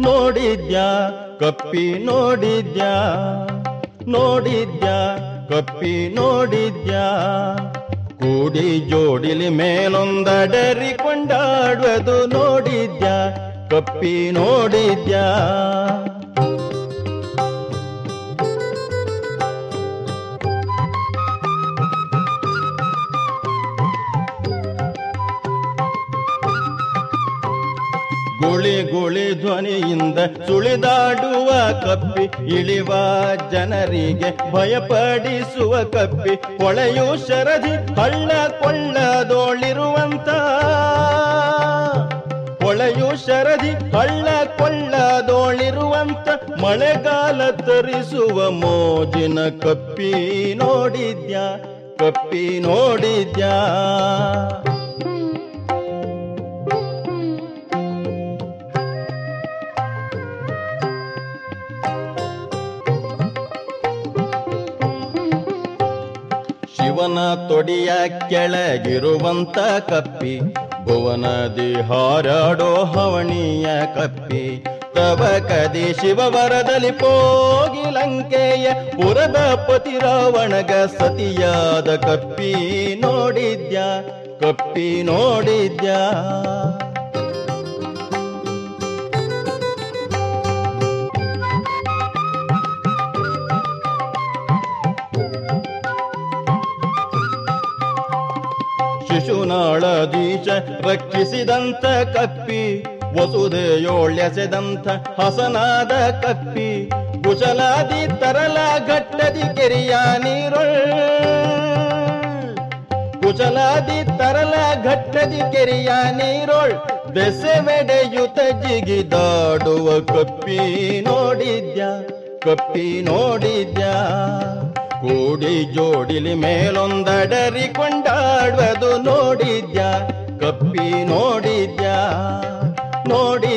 ನೋಡಿದ್ಯಾ ಕಪ್ಪಿ ನೋಡಿದ್ಯಾ ನೋಡಿದ್ಯಾ ಕಪ್ಪಿ ನೋಡಿದ್ಯಾ ಕೂಡಿ ಜೋಡಿಲಿ ಮೇಲೊಂದಡರಿ ಕೊಂಡಾಡುವುದು ನೋಡಿದ್ಯಾ ಕಪ್ಪಿ ನೋಡಿದ್ಯಾ ಗುಳಿ ಗುಳಿ ಧ್ವನಿಯಿಂದ ಸುಳಿದಾಡುವ ಕಪ್ಪಿ ಇಳಿವ ಜನರಿಗೆ ಭಯಪಡಿಸುವ ಕಪ್ಪಿ ಹೊಳೆಯು ಶರದಿ ಹಳ್ಳ ಕೊಳ್ಳದೋಳಿರುವಂತ ಹೊಳೆಯು ಶರದಿ ಹಳ್ಳ ಕೊಳ್ಳದೋಳಿರುವಂತ ಮಳೆಗಾಲ ತರಿಸುವ ಮೋಜಿನ ಕಪ್ಪಿ ನೋಡಿದ್ಯಾ ಕಪ್ಪಿ ನೋಡಿದ್ಯಾ ಶಿವನ ತೊಡಿಯ ಕೆಳಗಿರುವಂತ ಕಪ್ಪಿ ಭುವನದಿ ಹಾರಾಡೋ ಹವಣಿಯ ಕಪ್ಪಿ ತವ ಕದಿ ಶಿವವರದಲ್ಲಿ ಹೋಗಿ ಲಂಕೆಯ ಪುರದ ಪತಿ ರಾವಣಗ ಸತಿಯಾದ ಕಪ್ಪಿ ನೋಡಿದ್ಯಾ ಕಪ್ಪಿ ನೋಡಿದ್ಯಾ ಶಿಶುನಾಳದೀಶ ರಕ್ಷಿಸಿದಂತ ಕಪ್ಪಿ ವಸುದೆಯೋಳ್ಯಸೆದಂತ ಹಸನಾದ ಕಪ್ಪಿ ಕುಶಲಾದಿ ತರಲ ಘಟ್ಟದಿ ಕೆರಿಯ ನೀರೊಳ್ ಕುಶಲಾದಿ ತರಲ ಘಟ್ಟದಿ ಕೆರಿಯ ನೀರೊಳ್ ಬೆಸೆವೆಡೆಯುತ ಜಿಗಿದಾಡುವ ಕಪ್ಪಿ ನೋಡಿದ್ಯಾ ಕಪ್ಪಿ ನೋಡಿದ್ಯಾ ಕೂಡಿ ಜೋಡಿಲಿ ಮೇಲೊಂದಡರಿ ಕೊಂಡಾಡುವುದು ನೋಡಿದ್ಯಾ ಕಪ್ಪಿ ನೋಡಿದ್ಯಾ ನೋಡಿ